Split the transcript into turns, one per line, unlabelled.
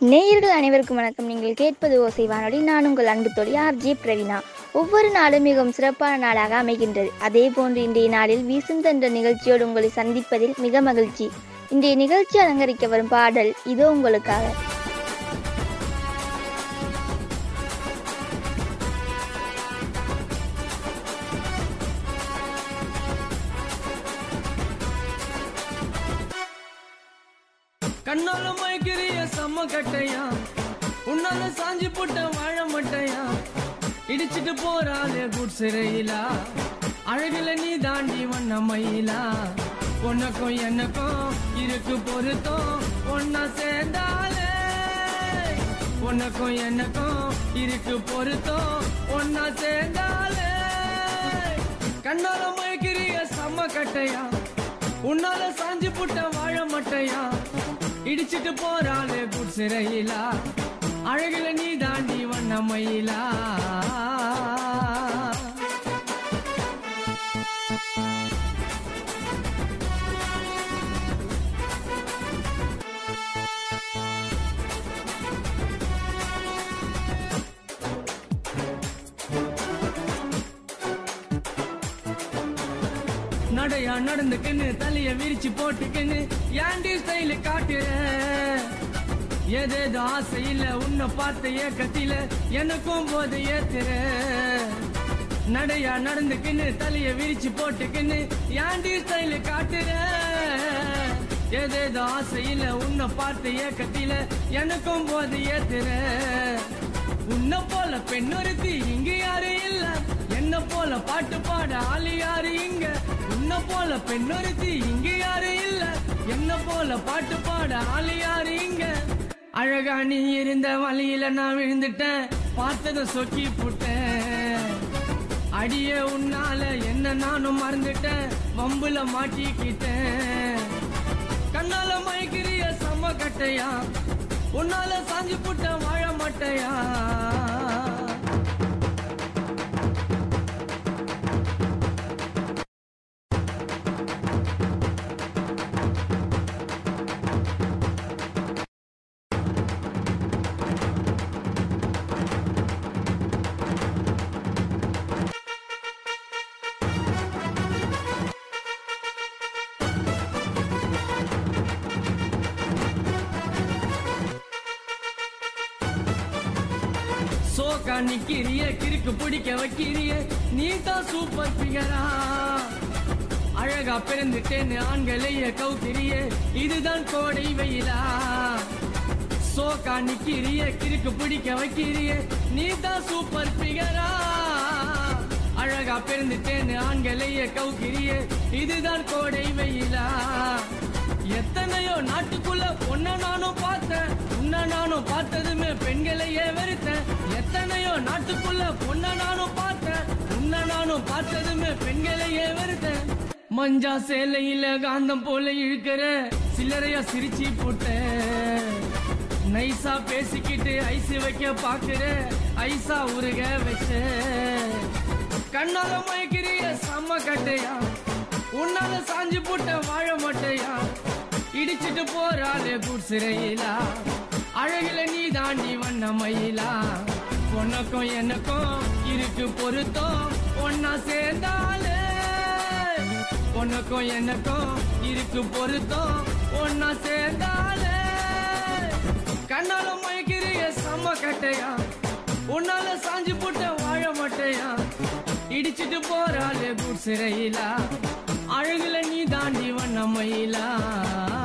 நேயர்கள் அனைவருக்கும் வணக்கம் நீங்கள் கேட்பது ஓசை வானொலி நான் உங்கள் அன்பு தோழி ஆர்ஜே பிரவீனா ஒவ்வொரு நாளும் மிகவும் சிறப்பான நாளாக அமைகின்றது அதே போன்று இன்றைய நாளில் வீசும் என்ற நிகழ்ச்சியோடு உங்களை சந்திப்பதில் மிக மகிழ்ச்சி இன்றைய நிகழ்ச்சி அலங்கரிக்க வரும் பாடல் இதோ உங்களுக்காக
கண்ணால மயக்கிறிய செம்ம கட்டையா உன்னால சாஞ்சி போட்ட வாழ மட்டையா இடிச்சிட்டு போறாளே குட் சிறையிலா அழகுல நீ தாண்டி வண்ண மயிலா உனக்கும் எனக்கும் இருக்கு பொருத்தம் ஒன்னா சேர்ந்தாலே உனக்கும் எனக்கும் இருக்கு பொருத்தம் ஒன்னா சேர்ந்தாலே கண்ணால மயக்கிறிய செம்ம கட்டையா உன்னால சாஞ்சி புட்ட வாழ மட்டையா இடிச்சிட்டு போறாளே குட் சிறையிலா அழகுல நீ தாண்டி வண்ண மயிலா நடையா நடந்துக்கின்னு தலைய விரிச்சு போட்டுக்கின்னு ஏண்டி ஸ்டைல காட்டுற ஏதேதோ ஆசையில உன்னை பார்த்த ஏக்கத்தில எனக்கும் போது ஏத்துற நடையா நடந்துக்கின்னு தலைய விரிச்சு போட்டுக்கின்னு ஏண்டி ஸ்டைல காட்டுற ஏதேதோ ஆசையில உன்னை பார்த்த ஏக்கத்தில எனக்கும் போது ஏத்துற உன்னை போல பெண்ணொருத்தி இங்க யாரு இல்ல என்ன போல பாட்டு பாட ஆளு யாரு இங்க உன்னை போல பெண்ணொருத்தி இங்க யாரு இல்ல என்ன போல பாட்டு பாட ஆளு யாரு இங்க அழகா நீ இருந்த வழியில நான் விழுந்துட்டேன் பார்த்தத சொக்கி புட்டேன் அடியே உன்னால என்ன நானும் மறந்துட்டேன் வம்புல மாட்டிக்கிட்டேன் கண்ணால மயக்கிறிய செம்ம கட்டையா உன்னால சாஞ்சி புட்ட வாழ மாட்டையா சோக்கா நிக்கிறிய கிறுக்கு பிடிக்க வைக்கிறிய நீ தான் சூப்பர் பிகரா அழகா பிறந்துட்டேன்னு ஆண்களைய கவுக்கிறிய இதுதான் கோடை வெயிலா சோக்கா நிக்கிறிய கிறுக்கு பிடிக்க வைக்கிறிய நீ தான் சூப்பர் பிகரா அழகா பிறந்துட்டேன்னு ஆண்களைய கவுக்கிறிய இதுதான் கோடை வெயிலா எத்தனையோ நாட்டுக்குள்ள பொண்ண நானும் பார்த்தேன் உன்ன நானும் பார்த்ததுமே பெண்களையே வெறுத்தேன் எத்தனையோ நாட்டுக்குள்ள பொண்ண நானும் பார்த்தேன் உன்ன நானும் பார்த்ததுமே பெண்களையே வெறுத்தேன் மஞ்சா சேலையில காந்தம் போல இழுக்கிற சில்லறையா சிரிச்சு போட்டேன் நைஸா பேசிக்கிட்டு ஐஸ் வைக்க பாக்குற ஐசா உருக வச்ச கண்ணால மயக்கிறிய செம்ம கட்டையா உன்னால சாஞ்சு போட்ட வாழ மாட்டையா இடிச்சிட்டு போறாளே குட் சிறையிலா அழகுல நீ தாண்டி வண்ண மயிலா உனக்கும் எனக்கும் இருக்கு பொருத்தம் ஒன்னா சேர்ந்தாலே உனக்கும் எனக்கும் இருக்கு பொருத்தம் ஒன்னா சேர்ந்தாலே கண்ணால மயக்கிறிய செம்ம கட்டையா உன்னால சாஞ்சு போட்ட வாழ மாட்டையா இடிச்சிட்டு போறாளே குட் சிறையிலா அழகுல நீ தாண்டி வண்ண மயிலா